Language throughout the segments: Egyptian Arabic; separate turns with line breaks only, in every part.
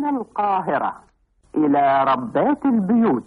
من القاهرة إلى ربات البيوت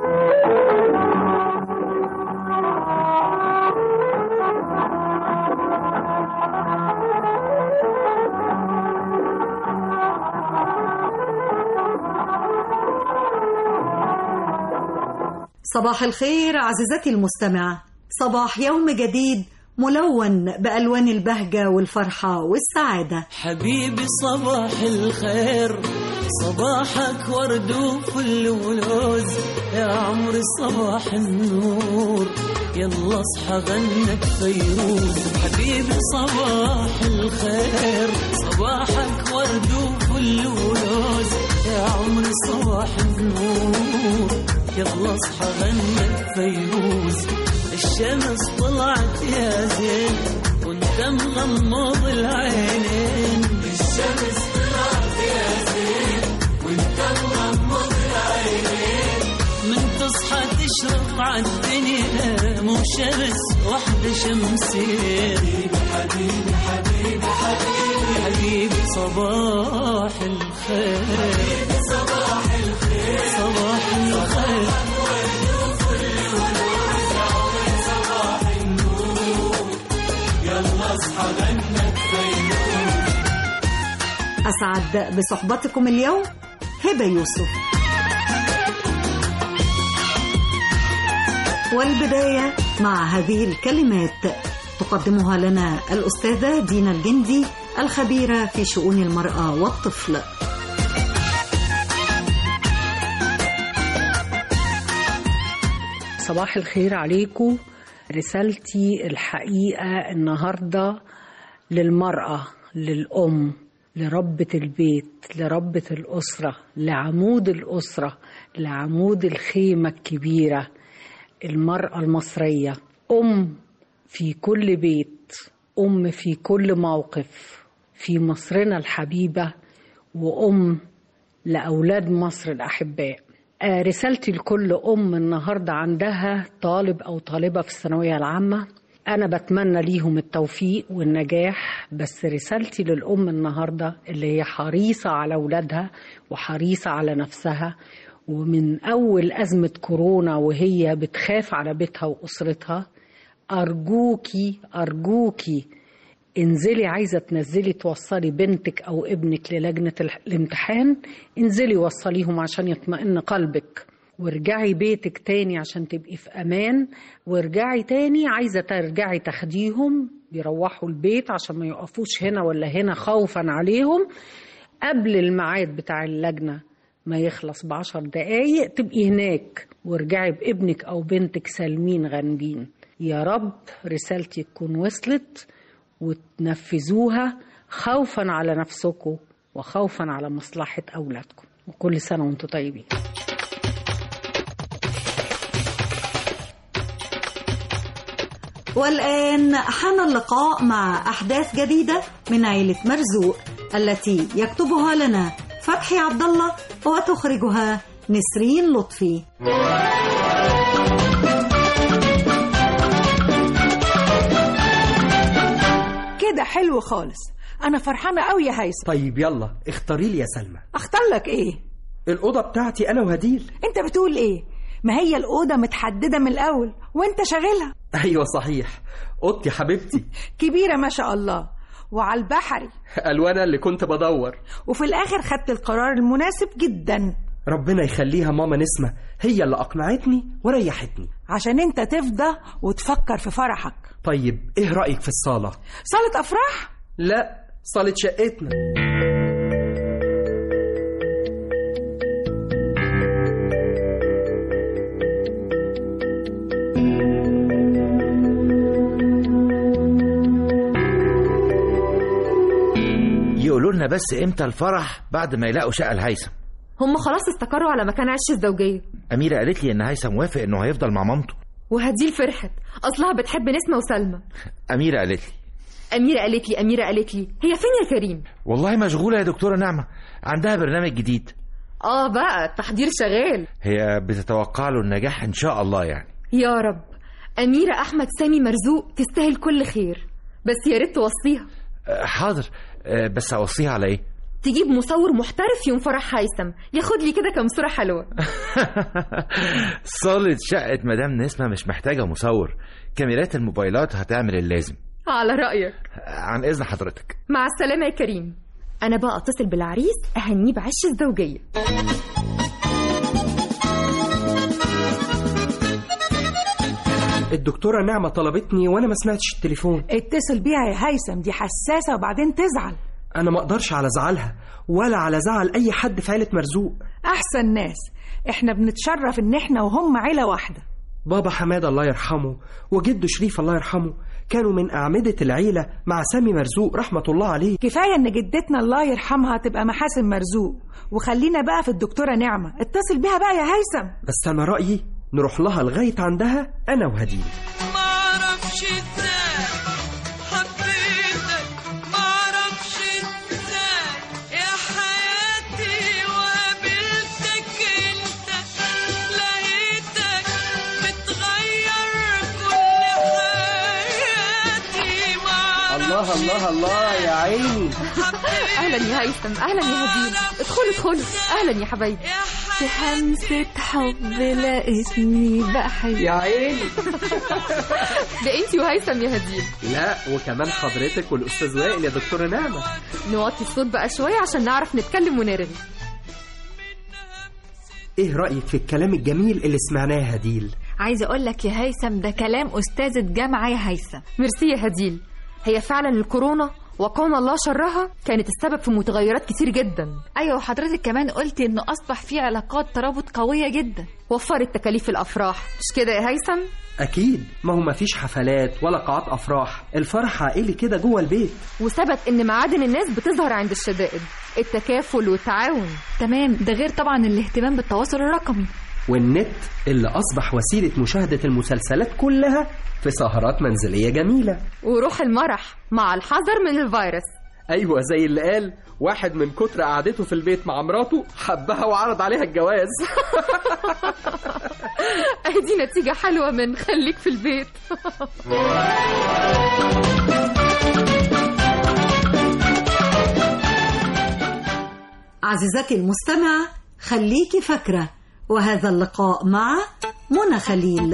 صباح الخير عزيزتي المستمعة صباح يوم جديد ملون بألوان البهجة والفرحة والسعادة
حبيبي صباح الخير صباحك ورد وفل ولوز يا عمري صباح النور يلا اصحى غنك فيروز حبيبي صباح الخير صباحك ورد وفل ولوز يا عمري صباح النور يلا اصحى غنك فيروز الشمس طلعت يا زين وانت مغمض العينين الشمس طلعت يا زين وانت مغمض العينين من تصحى تشرق عالدنيا مو شمس واحدة شمسين حبيبي حبيبي حبيبي حبيبي صباح الخير حبيبي صباح الخير صباح الخير
أسعد بصحبتكم اليوم هبة يوسف والبداية مع هذه الكلمات تقدمها لنا الأستاذة دينا الجندي الخبيرة في شؤون المرأة والطفل
صباح الخير عليكم رسالتي الحقيقة النهاردة للمرأة للأم لربة البيت لربة الأسرة لعمود الأسرة لعمود الخيمة الكبيرة المرأة المصرية أم في كل بيت أم في كل موقف في مصرنا الحبيبة وأم لأولاد مصر الأحباء آه، رسالتي لكل أم النهاردة عندها طالب أو طالبة في الثانوية العامة أنا بتمنى ليهم التوفيق والنجاح بس رسالتي للأم النهاردة اللي هي حريصة على أولادها وحريصة على نفسها ومن أول أزمة كورونا وهي بتخاف على بيتها وأسرتها أرجوكي أرجوكي انزلي عايزة تنزلي توصلي بنتك أو ابنك للجنة ال- الامتحان انزلي وصليهم عشان يطمئن قلبك وارجعي بيتك تاني عشان تبقي في أمان وارجعي تاني عايزة ترجعي تاخديهم بيروحوا البيت عشان ما يقفوش هنا ولا هنا خوفا عليهم قبل الميعاد بتاع اللجنة ما يخلص بعشر دقايق تبقي هناك وارجعي بابنك أو بنتك سالمين غانبين يا رب رسالتي تكون وصلت وتنفذوها خوفا على نفسكم وخوفا على مصلحة أولادكم وكل سنة وانتم طيبين
والآن حان اللقاء مع أحداث جديدة من عيلة مرزوق التي يكتبها لنا فتحي عبد الله وتخرجها نسرين لطفي
كده حلو خالص انا فرحانه قوي يا هيثم
طيب يلا اختاري لي يا سلمى
اختار لك ايه
الأوضة بتاعتي أنا وهديل
انت بتقول ايه ما هي الاوضه متحدده من الاول وانت شاغلها
أيوة صحيح أوضتي حبيبتي
كبيره ما شاء الله وعلى البحري
ألوانا اللي كنت بدور
وفي الاخر خدت القرار المناسب جدا
ربنا يخليها ماما نسمة هي اللي أقنعتني وريحتني
عشان انت تفضى وتفكر في فرحك
طيب إيه رأيك في الصالة؟
صاله افراح
لا صالة شقتنا
يقولوا لنا بس امتى الفرح بعد ما يلاقوا شقه لهيثم
هم خلاص استقروا على مكان عش الزوجية
اميره قالت لي ان هيثم وافق انه هيفضل مع مامته
وهديل فرحت أصلها بتحب نسمة وسلمى
اميره قالت لي
أميرة قالت لي أميرة قالت لي هي فين يا كريم
والله مشغوله يا دكتوره نعمه عندها برنامج جديد
آه بقى التحضير شغال
هي بتتوقع له النجاح ان شاء الله يعني
يا رب أميرة أحمد سامي مرزوق تستاهل كل خير بس يا ريت توصيها
أه، حاضر أه، بس اوصيها على ايه
تجيب مصور محترف يوم فرح هيثم ياخد لي كده كام صورة حلوة
صالة شقة مدام نسمة مش محتاجة مصور كاميرات الموبايلات هتعمل اللازم
على رأيك
عن إذن حضرتك
مع السلامة يا كريم أنا بقى أتصل بالعريس أهنيه بعش الزوجية
الدكتورة نعمة طلبتني وأنا ما سمعتش التليفون
اتصل بيها يا هيثم دي حساسة وبعدين تزعل
أنا ما أقدرش على زعلها ولا على زعل أي حد في عيلة مرزوق
أحسن ناس احنا بنتشرف ان احنا وهم عيلة واحدة
بابا حماد الله يرحمه وجده شريف الله يرحمه كانوا من أعمدة العيلة مع سامي مرزوق رحمة الله عليه
كفاية ان جدتنا الله يرحمها تبقى محاسن مرزوق وخلينا بقى في الدكتورة نعمة اتصل بيها بقى يا هيثم
بس أنا رأيي نروح لها لغاية عندها أنا وهديل
معرفش ازاي حبيتك معرفش ازاي يا حياتي وقابلتك انت لقيتك بتغير كل حياتي
الله الله الله يا عيني
أهلا يا هيثم أهلا يا هديل ادخلوا ادخلوا أهلا يا حبايبي في همسة حب لقيتني بحب
يا عيني
ده انتي وهيثم يا هديل
لا وكمان حضرتك والأستاذ وائل يا دكتورة نعمة
نوطي الصوت بقى شوية عشان نعرف نتكلم ونرغي
إيه رأيك في الكلام الجميل اللي سمعناه يا هديل
عايزه اقول لك يا هيثم ده كلام استاذه جامعه يا هيثم
ميرسي يا هديل هي فعلا الكورونا وقانا الله شرها كانت السبب في متغيرات كتير جدا
ايوه وحضرتك كمان قلتي انه اصبح في علاقات ترابط قويه جدا
وفرت تكاليف الافراح مش كده يا هيثم
أكيد ما هو مفيش حفلات ولا قاعات أفراح الفرح عائلي كده جوه البيت
وثبت ان معادن الناس بتظهر عند الشدائد التكافل والتعاون
تمام ده غير طبعا الاهتمام بالتواصل الرقمي
والنت اللي أصبح وسيلة مشاهدة المسلسلات كلها في سهرات منزلية جميلة
وروح المرح مع الحذر من الفيروس
أيوة زي اللي قال واحد من كتر قعدته في البيت مع مراته حبها وعرض عليها الجواز
ادي نتيجة حلوة من خليك في البيت
عزيزتي المستمعة خليكي فاكرة وهذا اللقاء مع منى خليل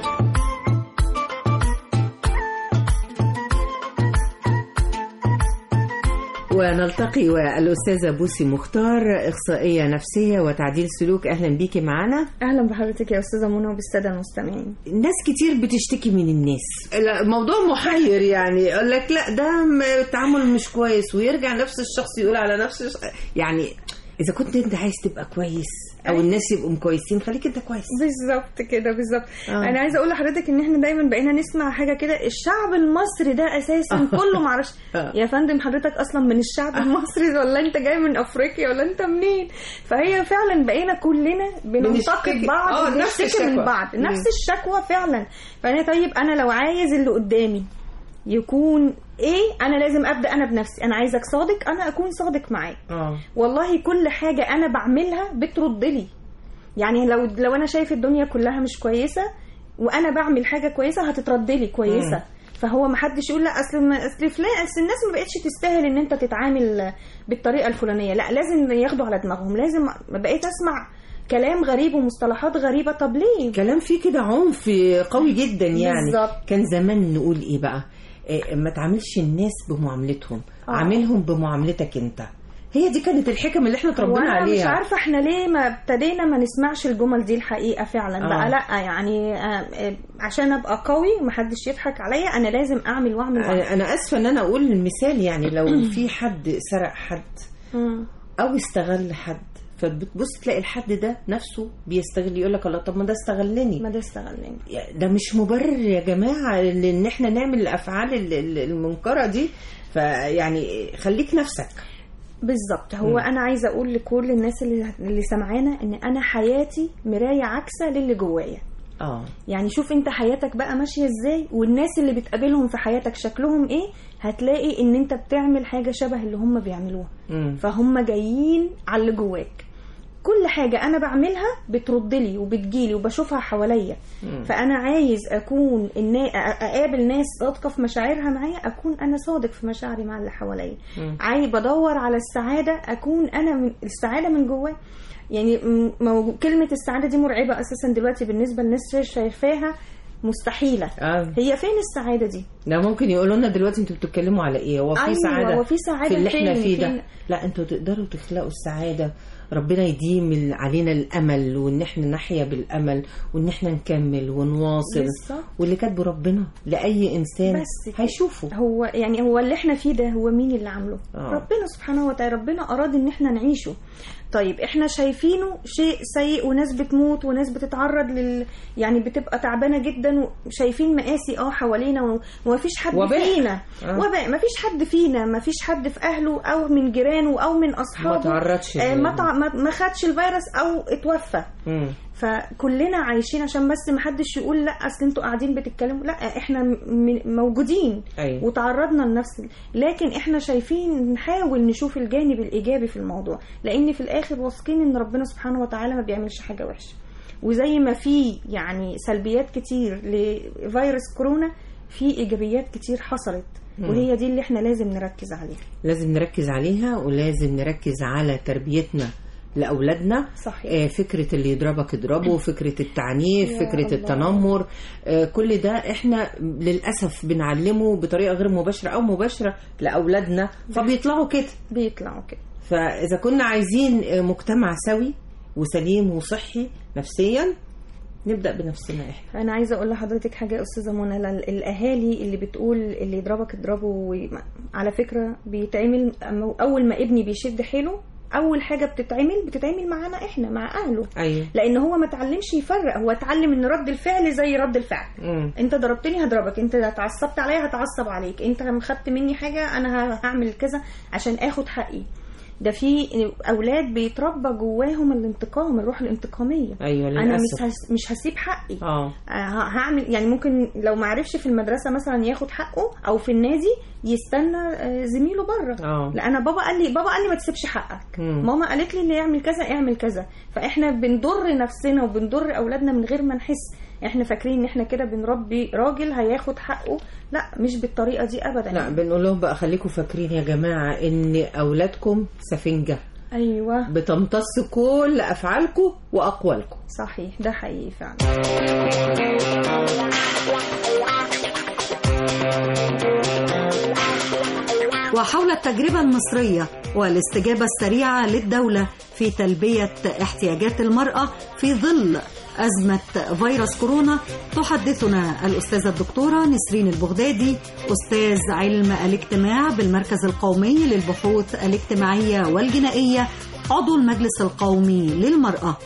ونلتقي والأستاذة بوسي مختار إخصائية نفسية وتعديل سلوك أهلا بيكي معنا
اهلا بحضرتك يا استاذه منى وبالساده المستمعين
ناس كتير بتشتكي من الناس لا، الموضوع محير يعني يقول لك لا ده م- التعامل مش كويس ويرجع نفس الشخص يقول على نفس الش- يعني إذا كنت أنت عايز تبقى كويس أو الناس يبقوا كويسين خليك أنت كويس
بالظبط كده بالظبط
آه.
انا عايزه اقول لحضرتك ان احنا دايما بقينا نسمع حاجه كده الشعب المصري ده اساسا كله معرفش
آه.
يا فندم حضرتك اصلا من الشعب المصري ولا انت جاي من افريقيا ولا انت منين فهي فعلا بقينا كلنا بننتقد
بنشتكي.
بعض
آه، نفس
وبنشتكي من
الشكوى.
بعض
مم.
نفس الشكوى فعلا فانا طيب انا لو عايز اللي قدامي يكون ايه انا لازم ابدا انا بنفسي انا عايزك صادق انا اكون صادق معاك
اه
والله كل حاجة أنا بعملها بترد لي يعني لو لو أنا شايف الدنيا كلها مش كويسة وأنا بعمل حاجة كويسة هتترد لي كويسة فهو ما حدش يقول لا اصل ما اصل فلان اصل الناس ما بقتش تستاهل ان انت تتعامل بالطريقه الفلانيه لا لازم ياخدوا على دماغهم لازم ما بقيت اسمع كلام غريب ومصطلحات غريبه طب ليه
كلام فيه كده عنف قوي جدا يعني
بالظبط.
كان زمان نقول ايه بقى إيه ما تعاملش الناس بمعاملتهم
آه.
عاملهم بمعاملتك انت هي دي كانت الحكم اللي احنا اتربينا
وانا
عليها
مش عارفه احنا ليه ما ابتدينا ما نسمعش الجمل دي الحقيقه فعلا
آه.
بقى لا يعني آه، آه، عشان ابقى قوي ومحدش يضحك عليا انا لازم اعمل واعمل واعمل
انا أنا اسفه ان انا اقول المثال يعني لو في حد سرق حد
مم.
او استغل حد فبتبص تلاقي الحد ده نفسه بيستغل يقول لك الله طب ما ده استغلني
ما ده استغلني
ده مش مبرر يا جماعه ان احنا نعمل الافعال ال- ال- المنكره دي فيعني خليك نفسك
بالظبط هو
مم.
انا عايزه اقول لكل الناس اللي اللي سامعانا ان انا حياتي مرايه عكسه للي جوايا
اه
يعني شوف انت حياتك بقى ماشيه ازاي والناس اللي بتقابلهم في حياتك شكلهم ايه هتلاقي ان انت بتعمل حاجه شبه اللي هم بيعملوها
مم.
فهم جايين على اللي جواك كل حاجه انا بعملها بترد لي وبتجيلي وبشوفها حواليا فانا عايز اكون النا... أ- اقابل ناس صادقه في مشاعرها معايا اكون انا صادق في مشاعري مع اللي حواليا عايز بدور على السعاده اكون انا من السعاده من جوايا يعني م- مو... كلمه السعاده دي مرعبه اساسا دلوقتي بالنسبه للناس شايفاها مستحيله
آه.
هي فين السعاده دي
ده ممكن يقولوا لنا دلوقتي انتوا بتتكلموا على ايه هو في
أيوة،
سعاده
هو في سعادة
في اللي احنا
فين؟
فيه ده
فين؟
لا انتوا تقدروا تخلقوا السعاده ربنا يديم ال- علينا الامل وان احنا نحيا بالامل وان احنا نكمل ونواصل
بالظبط.
واللي كاتبه ربنا لاي انسان
بس كده.
هيشوفه
هو يعني هو اللي احنا فيه ده هو مين اللي عامله
آه.
ربنا سبحانه وتعالى ربنا اراد ان احنا نعيشه طيب احنا شايفينه شيء سيء وناس بتموت وناس بتتعرض لل يعني بتبقى تعبانه جدا وشايفين مآسي اه حوالينا و- ومفيش حد
وباء.
فينا
آه.
وباء مفيش حد فينا مفيش حد في اهله او من جيرانه او من اصحابه
ما تعرضش
آه
لل-
ما تع- ما ما خدش الفيروس او اتوفى
مم.
فكلنا عايشين عشان بس ما حدش يقول لا اصل انتوا قاعدين بتتكلموا لا احنا م- موجودين
أيوة.
وتعرضنا لنفس لكن احنا شايفين نحاول نشوف الجانب الايجابي في الموضوع لان في الاخر واثقين ان ربنا سبحانه وتعالى ما بيعملش حاجه وحشه وزي ما في يعني سلبيات كتير لفيروس كورونا في ايجابيات كتير حصلت
مم.
وهي دي اللي احنا لازم نركز عليها
لازم نركز عليها ولازم نركز على تربيتنا لأولادنا
صحيح.
آه، فكرة اللي يضربك اضربه فكرة التعنيف
يا
فكرة
الله.
التنمر آه، كل ده احنا للأسف بنعلمه بطريقة غير مباشرة أو مباشرة لأولادنا فبيطلعوا كده
بيطلعوا كده
فإذا كنا عايزين آه، مجتمع سوي وسليم وصحي نفسيا نبدأ بنفسنا احنا
انا عايزه اقول لحضرتك حاجه يا استاذه منى لل- الاهالي اللي بتقول اللي يضربك اضربه وما- على فكره بيتعمل أما- اول ما ابني بيشد حيله اول حاجه بتتعمل بتتعمل معانا احنا مع اهله
أيوه
لان هو ما اتعلمش يفرق هو اتعلم ان رد الفعل زي رد الفعل
مم.
انت ضربتني هضربك انت اتعصبت عليا هتعصب عليك انت خدت مني حاجه انا ه- هعمل كذا عشان اخد حقي ده في اولاد بيتربى جواهم الانتقام الروح الانتقاميه
أيوه
انا
للأسف
مش هس- مش هسيب حقي
اه
ه- هعمل يعني ممكن لو ما عرفش في المدرسه مثلا ياخد حقه او في النادي يستنى آه، زميله بره
اه
لا انا بابا قال لي بابا قال لي ما تسيبش حقك
مم.
ماما قالت لي اللي يعمل كذا اعمل كذا فاحنا بنضر نفسنا وبنضر اولادنا من غير ما نحس احنا فاكرين ان احنا كده بنربي راجل هياخد حقه لا مش بالطريقه دي ابدا
لا بنقول لهم بقى خليكم فاكرين يا جماعة ان اولادكم سفنجة
ايوه
بتمتص كل افعالكم واقوالكم
صحيح ده حقيقي فعلا
وحول التجربة المصرية والاستجابة السريعة للدولة في تلبية احتياجات المرأة في ظل أزمة فيروس كورونا تحدثنا الأستاذة الدكتورة نسرين البغدادي أستاذ علم الاجتماع بالمركز القومي للبحوث الاجتماعية والجنائية عضو المجلس القومي للمرأة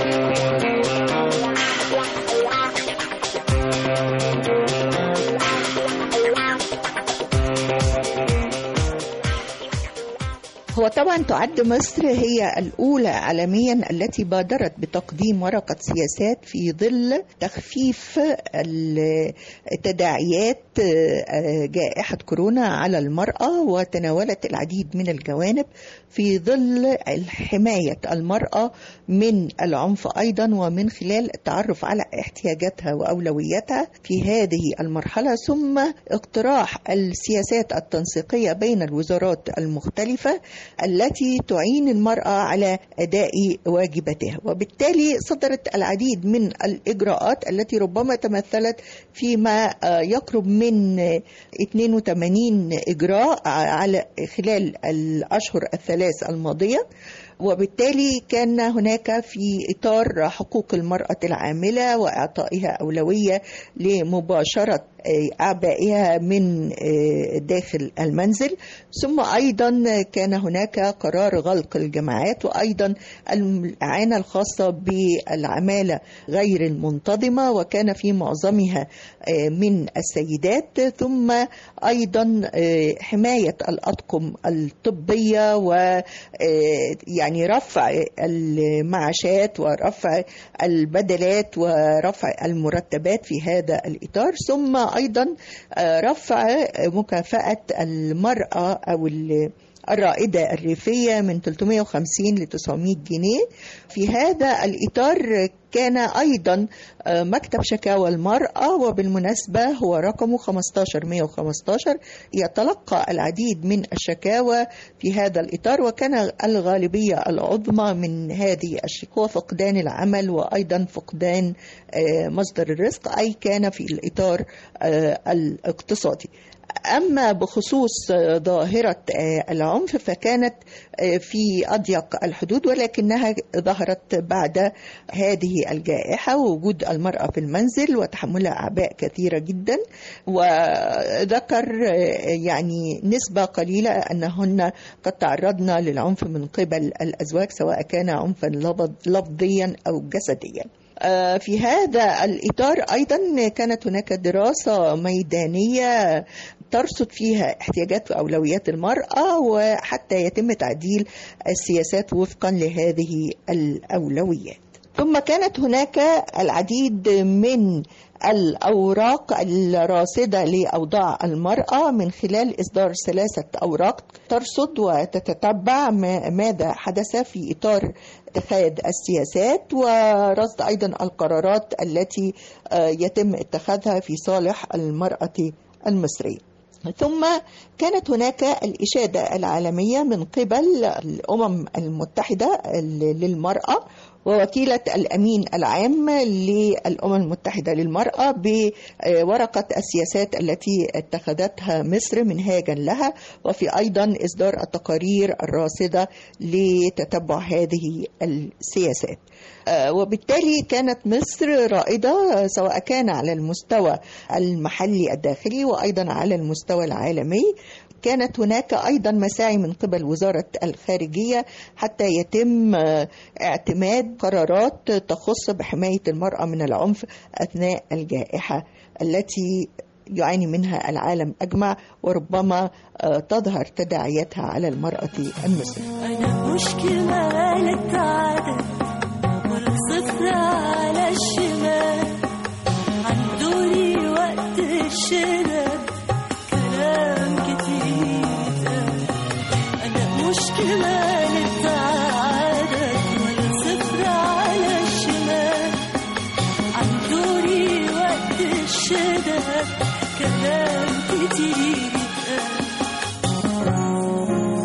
هو طبعا تعد مصر هي الأولى عالميا التي بادرت بتقديم ورقة سياسات في ظل تخفيف التداعيات جائحة كورونا على المرأة وتناولت العديد من الجوانب في ظل حماية المرأة من العنف أيضا ومن خلال التعرف على احتياجاتها وأولوياتها في هذه المرحلة ثم اقتراح السياسات التنسيقية بين الوزارات المختلفة التي تعين المرأة على أداء واجباتها وبالتالي صدرت العديد من الإجراءات التي ربما تمثلت فيما يقرب من 82 إجراء على خلال الأشهر الثلاث الماضية وبالتالي كان هناك في إطار حقوق المرأة العاملة وإعطائها أولوية لمباشرة أعبائها من داخل المنزل ثم أيضا كان هناك قرار غلق الجامعات وأيضا الإعانة الخاصة بالعمالة غير المنتظمة وكان في معظمها من السيدات ثم أيضا حماية الأطقم الطبية و يعني رفع المعاشات ورفع البدلات ورفع المرتبات في هذا الإطار ثم أيضا رفع مكافأة المرأة أو الرائدة الريفية من 350 ل 900 جنيه في هذا الإطار كان أيضا آه، مكتب شكاوى المرأة وبالمناسبة هو رقمه 15115 يتلقى العديد من الشكاوى في هذا الإطار وكان الغالبية العظمى من هذه الشكوى هو فقدان العمل وأيضا فقدان آه، مصدر الرزق أي كان في الإطار آه، الاقتصادي أما بخصوص آه، ظاهرة آه، العنف فكانت آه، في أضيق الحدود ولكنها ظهرت بعد هذه الجائحة ووجود المرأة في المنزل وتحملها أعباء كثيرة جدا وذكر آه، يعني نسبة قليلة أنهن قد تعرضن للعنف من قبل الأزواج سواء كان عنفا لفظ- لفظيا أو جسديا آه، في هذا الإطار أيضا كانت هناك دراسة ميدانية ترصد فيها احتياجات وأولويات المرأة وحتى يتم تعديل السياسات وفقا لهذه الأولويات ثم كانت هناك العديد من الأوراق الراصدة لأوضاع المرأة من خلال إصدار ثلاثة أوراق ترصد وتتتبع ما- ماذا حدث في إطار اتخاذ السياسات ورصد أيضا القرارات التي آه، يتم اتخاذها في صالح المرأة المصرية ثم كانت هناك الإشادة العالمية من قبل الأمم المتحدة للمرأة ووكيلة الأمين العام للأمم المتحدة للمرأة بورقة السياسات التي اتخذتها مصر منهاجا لها وفي أيضا إصدار التقارير الراصدة لتتبع هذه السياسات آه، وبالتالي كانت مصر رائدة سواء كان على المستوى المحلي الداخلي وأيضا على المستوى العالمي كانت هناك أيضا مساعي من قبل وزارة الخارجية حتى يتم آه، اعتماد قرارات تخص بحماية المرأة من العنف أثناء الجائحة التي يعاني منها العالم أجمع وربما آه، تظهر تداعياتها على المرأة المصرية
أنا مش كمالة عدد ولا صفر على الشمال عندوني وقت الشدد كلام كتير اتقال. أنا مش كمالة عدد ولا صفر على الشمال عندوني وقت الشدد كلام كتير اتقال.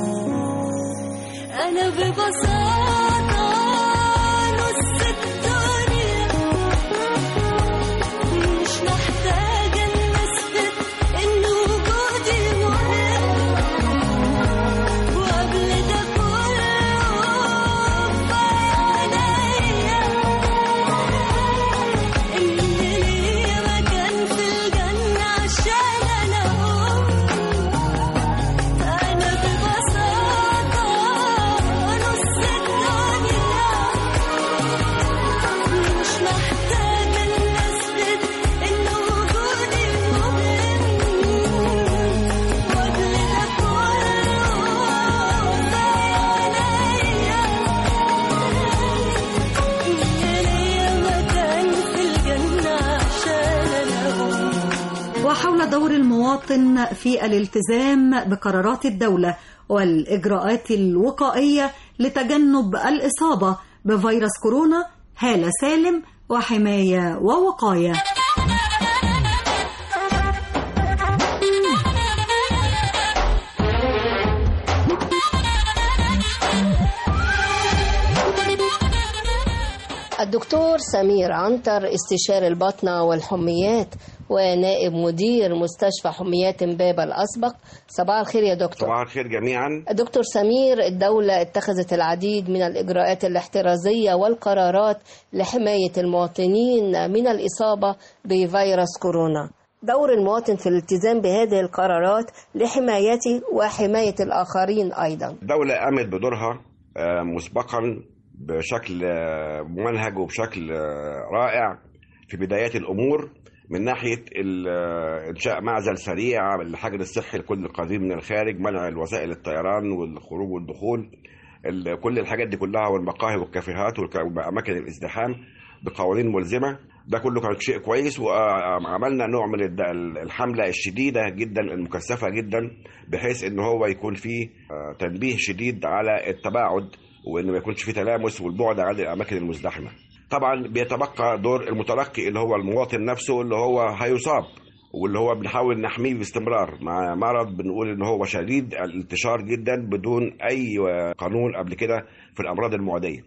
أنا ببساطة نص الدنيا مش محتاجة إن أثبت إن وجودي مهم وقبل ده كله عليا إن ليا مكان في الجنة عشان أنا أم أنا ببساطة نص الدنيا مش محتاجة إن أثبت إن وجودي مهم وقبل ده كله عليا إن ليا مكان في الجنة عشان أنا أم
وحول دور المواطن في الالتزام بقرارات الدولة والإجراءات الوقائية لتجنب الإصابة بفيروس كورونا هالة سالم وحماية ووقاية
الدكتور سمير عنتر استشاري الباطنة والحميات ونائب مدير مستشفى حميات امبابة الأسبق صباح الخير يا دكتور
صباح الخير جميعا
دكتور سمير الدولة اتخذت العديد من الإجراءات الاحترازية والقرارات لحماية المواطنين من الإصابة بفيروس كورونا دور المواطن في الالتزام بهذه القرارات لحمايته وحماية الآخرين أيضا
الدولة قامت بدورها آه، مسبقا بشكل آه، ممنهج وبشكل آه، رائع في بدايات الأمور من ناحية ال- آه، إنشاء معزل سريع للحجر الصحي لكل القادمين من الخارج منع الوسائل الطيران والخروج والدخول ال- كل الحاجات دي كلها والمقاهي والكافيهات والك- وأماكن الازدحام بقوانين ملزمة ده كله كان شيء كويس وعملنا نوع من الد- الحمله الشديده جدا المكثفه جدا بحيث ان هو يكون فيه آه، تنبيه شديد على التباعد وان ما يكونش فيه تلامس والبعد عن الاماكن المزدحمه. طبعا بيتبقى دور المتلقي اللي هو المواطن نفسه اللي هو هيصاب واللي هو بنحاول نحميه باستمرار مع مرض بنقول ان هو شديد الانتشار جدا بدون اي قانون قبل كده في الامراض المعديه.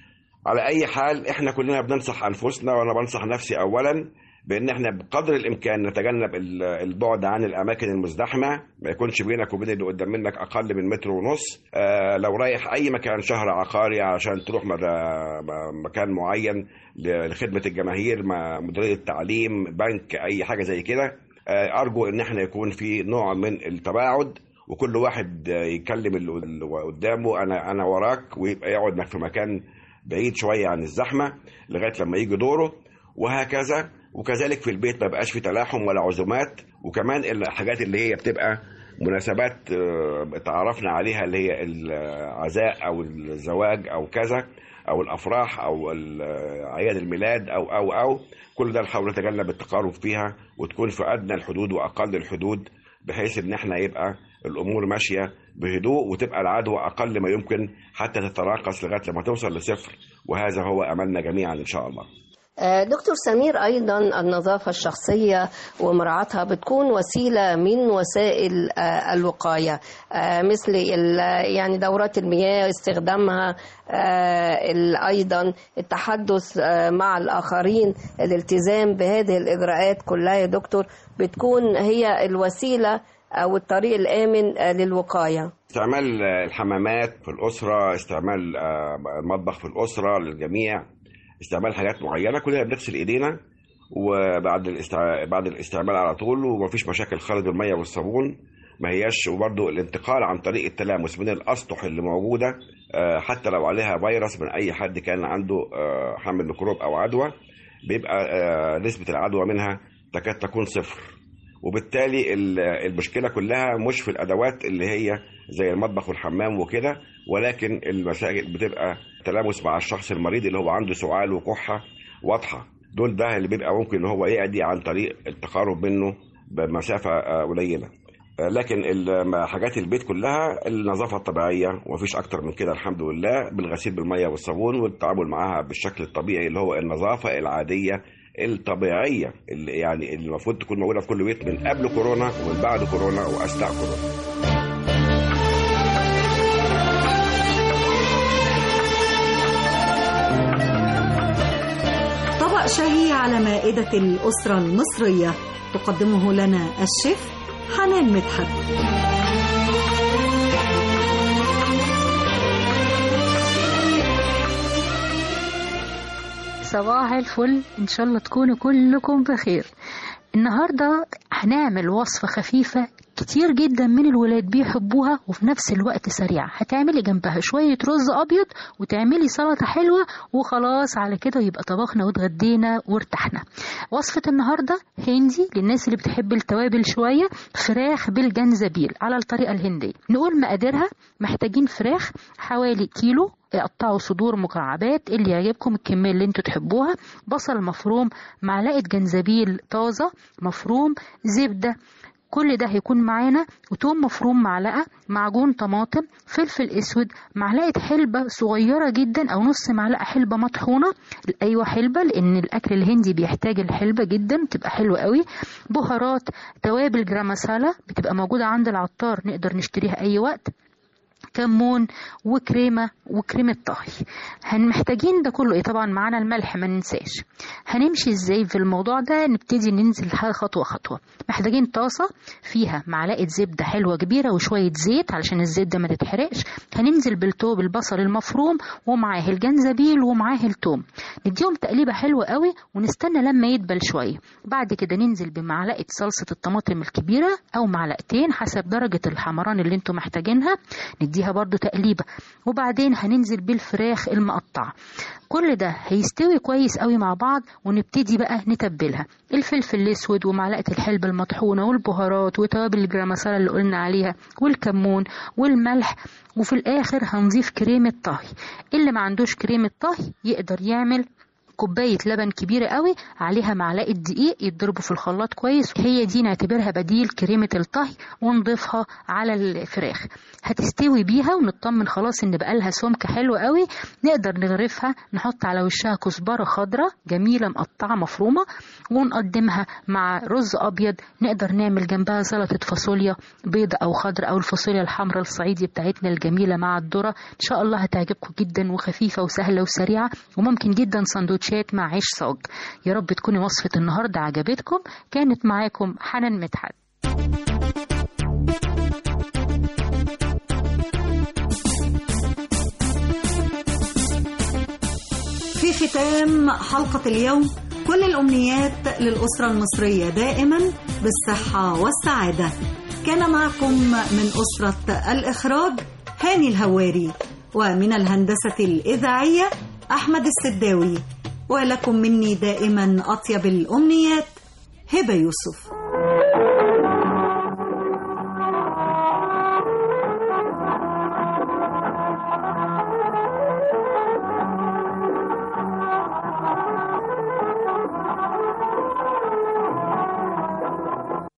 على اي حال احنا كلنا بننصح انفسنا وانا بنصح نفسي اولا بان احنا بقدر الامكان نتجنب ال- البعد عن الاماكن المزدحمه ما يكونش بينك وبين اللي قدام منك اقل من متر ونص آه لو رايح اي مكان شهر عقاري عشان تروح مد- م- مكان معين ل- لخدمه الجماهير مع مديريه التعليم بنك اي حاجه زي كده آه ارجو ان احنا يكون في نوع من التباعد وكل واحد آه، يكلم اللي اللي قدامه انا انا وراك ويبقى يقعد معك في مكان بعيد شويه عن الزحمه لغايه لما يجي دوره وهكذا وكذلك في البيت ما بقاش في تلاحم ولا عزومات وكمان الحاجات اللي هي بتبقى مناسبات آه، اتعرفنا عليها اللي هي العزاء او الزواج او كذا او الافراح او ال- اعياد الميلاد او او او كل ده نحاول نتجنب التقارب فيها وتكون في ادنى الحدود واقل الحدود بحيث ان احنا يبقى الامور ماشيه بهدوء وتبقى العدوى اقل ما يمكن حتى تتراقص لغايه لما توصل لصفر وهذا هو املنا جميعا ان شاء الله.
آه، دكتور سمير أيضا النظافة الشخصية ومراعاتها بتكون وسيلة من وسائل آه، الوقاية آه، مثل ال- يعني دورات المياه استخدامها آه، ال- أيضا التحدث آه، مع الآخرين الالتزام بهذه الإجراءات كلها يا دكتور بتكون هي الوسيلة أو الطريق الآمن آه، للوقاية
استعمال آه، الحمامات في الاسره، استعمال آه، المطبخ في الاسره للجميع، استعمال حاجات معينه كلنا بنغسل ايدينا وبعد الاستع... بعد الاستعمال على طول ومفيش مشاكل خالص بالميه والصابون ما هياش وبرضه الانتقال عن طريق التلامس من الاسطح اللي موجوده آه، حتى لو عليها فيروس من اي حد كان عنده آه، حمل ميكروب او عدوى بيبقى آه، نسبه العدوى منها تكاد تكون صفر وبالتالي ال- المشكله كلها مش في الادوات اللي هي زي المطبخ والحمام وكده ولكن المساجد بتبقى تلامس مع الشخص المريض اللي هو عنده سعال وكحه واضحه دول ده اللي بيبقى ممكن ان هو يعدي عن طريق التقارب منه بمسافه آه، قليله آه، لكن ال- حاجات البيت كلها النظافه الطبيعيه ومفيش اكتر من كده الحمد لله بالغسيل بالميه والصابون والتعامل معاها بالشكل الطبيعي اللي هو النظافه العاديه الطبيعيه اللي يعني اللي المفروض تكون موجوده في كل بيت من قبل كورونا ومن بعد كورونا واثناء كورونا
طبق شهي على مائدة الأسرة المصرية تقدمه لنا الشيف حنان مدحت
صباح الفل ان شاء الله تكونوا كلكم بخير النهارده هنعمل وصفه خفيفه كتير جدا من الولاد بيحبوها وفي نفس الوقت سريعة هتعملي جنبها شوية رز أبيض وتعملي سلطة حلوة وخلاص على كده يبقى طبخنا واتغدينا وارتحنا وصفة النهاردة هندي للناس اللي بتحب التوابل شوية فراخ بالجنزبيل على الطريقة الهندية نقول مقاديرها محتاجين فراخ حوالي كيلو قطعوا صدور مكعبات اللي يعجبكم الكمية اللي انتوا تحبوها بصل مفروم معلقة جنزبيل طازة مفروم زبدة كل ده هيكون معانا وتوم مفروم معلقة معجون طماطم فلفل اسود معلقة حلبة صغيرة جدا او نص معلقة حلبة مطحونة ايوه حلبة لان الاكل الهندي بيحتاج الحلبة جدا بتبقى حلوة قوي بهارات توابل جرام مسالة بتبقى موجودة عند العطار نقدر نشتريها اي وقت كمون وكريمة وكريمة طهي هنحتاجين ده كله ايه طبعا معانا الملح ما ننساش هنمشي ازاي في الموضوع ده نبتدي ننزل خطوة خطوة محتاجين طاسة فيها معلقة زبدة حلوة كبيرة وشوية زيت علشان الزيت ده ما تتحرقش هننزل بالتوب البصل المفروم ومعاه الجنزبيل ومعاه التوم نديهم تقليبة حلوة قوي ونستنى لما يدبل شوية بعد كده ننزل بمعلقة صلصة الطماطم الكبيرة او معلقتين حسب درجة الحمران اللي انتوا محتاجينها نديها برضو تقليبة وبعدين هننزل بالفراخ المقطعة كل ده هيستوي كويس قوي مع بعض ونبتدي بقى نتبلها الفلفل الاسود ومعلقه الحلبة المطحونه والبهارات وتوابل الجرام مسالة اللي قلنا عليها والكمون والملح وفي الاخر هنضيف كريمه طهي اللي ما عندوش كريمه طهي يقدر يعمل كوباية لبن كبيرة قوي عليها معلقة دقيق يتضربوا في الخلاط كويس هي دي نعتبرها بديل كريمة الطهي ونضيفها على الفراخ هتستوي بيها ونطمن خلاص ان بقالها سمك حلو قوي نقدر نغرفها نحط على وشها كزبرة خضراء جميلة مقطعة مفرومة ونقدمها مع رز ابيض نقدر نعمل جنبها سلطة فاصوليا بيضة او خضراء او الفاصوليا الحمراء الصعيدي بتاعتنا الجميلة مع الذرة ان شاء الله هتعجبكم جدا وخفيفة وسهلة وسريعة وممكن جدا سندوتشات مع عيش صاج يا رب تكوني وصفة النهاردة عجبتكم كانت معاكم حنان مدحت
في ختام حلقة اليوم كل الأمنيات للأسرة المصرية دائما بالصحة والسعادة كان معكم من أسرة الإخراج هاني الهواري ومن الهندسة الإذاعية أحمد السداوي ولكم مني دائما أطيب الأمنيات هبة يوسف